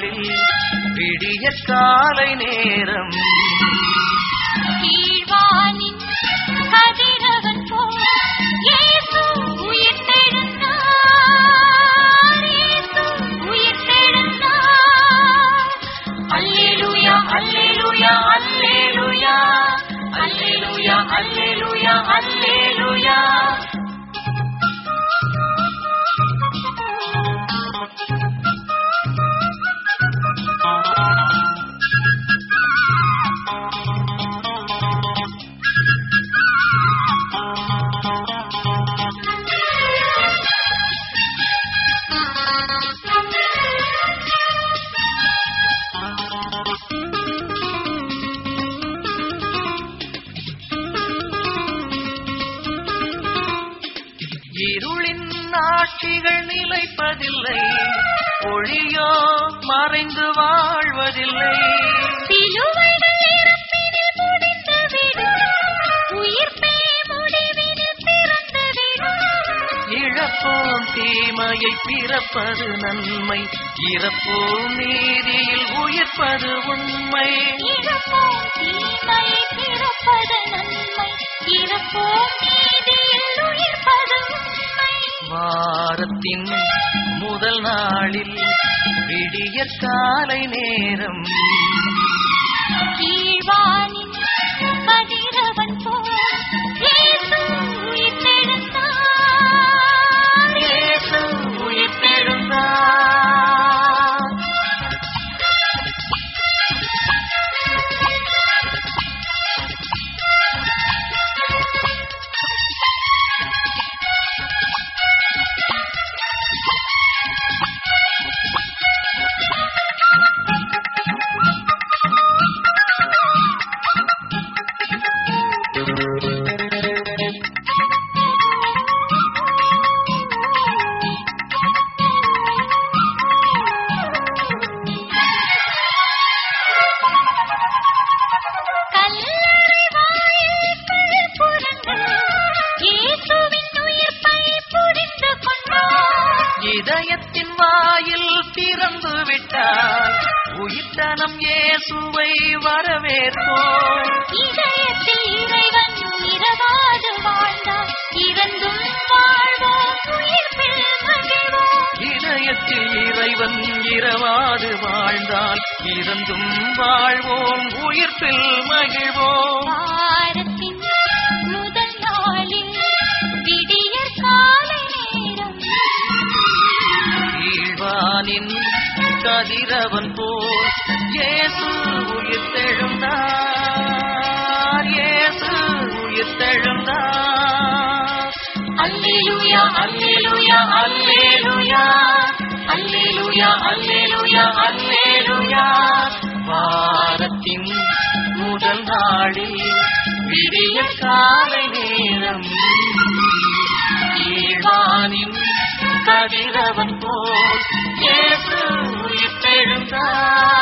நாளில் விடிய காலை நேரம் கீழ்வானின் கதிரவன் போல் இயேசு உயிர்த்தெழுந்தார். இயேசு உயிர்த்தெழுந்தார். அல்லேலூயா, அல்லேலூயா, அல்லேலூயா. அல்லேலூயா, அல்லேலூயா, அல்லேலூயா. இருளின் ஆட்சிகள் நிலைப்பதில்லை ஒளியோ மறைந்து வாழ்வதில்லை சிலுவைகள் இறப்பினில் முடிந்துவிடும். உயிர்ப்பே முடிவினில் பிறந்துவிடும். இழப்போம் தீமையை பிறப்பது நன்மை இறப்போம் நீதியில் உயிர்ப்பது உண்மை இறப்போம் தீமையை பிறப்பது நன்மை. இறப்போம் நீதியில் உயிர்ப்பது உண்மை. வாரத்தின் முதல் நாளில் விடிய காலை நேரம் கீழ்வானின் கதிரவன் போல் இயேசு உயிர்த்தெழுந்தார். இயேசு உயிர்த்தெழுந்தார் கல்லறை வாயில் கழுப்புறங்கள் இயேசுவின் உயிர்ப்பை புரிந்து கொண்டோம். இதயத்தின் வாயில் திறந்து விட்டால் உயிர்த்தனம் இயேசுவை வரவேற்போம் இதயத்தில் இறைவன் இரவாது வாழ்ந்தார். இறந்தும் வாழ்வோம் உயிர்ப்பில் மகிழ்வோம். இதயத்தில் இறைவன் இரவாது வாழ்ந்தால் இறந்தும் வாழ்வோம் உயிர்ப்பில் மகிழ்வோம் வாரத்தின் முதல் நாளில் விடியற் காலை நேரம் ஈழ்வானின் கதிரவன் போல் இயேசு உயிர்த்தெழுந்தார் இயேசு உயிர்த்தெழுந்தார் அல்லேலூயா அல்லேலூயா அல்லேலூயா அல்லேலூயா அல்லேலூயா அல்லேலூயா வாரத்தின் முதல் நாளில் விடிய காலை நேரம் ஈழ்வானின் கதிரவன் போல் இயேசு உயிர்த்தெழுந்தார்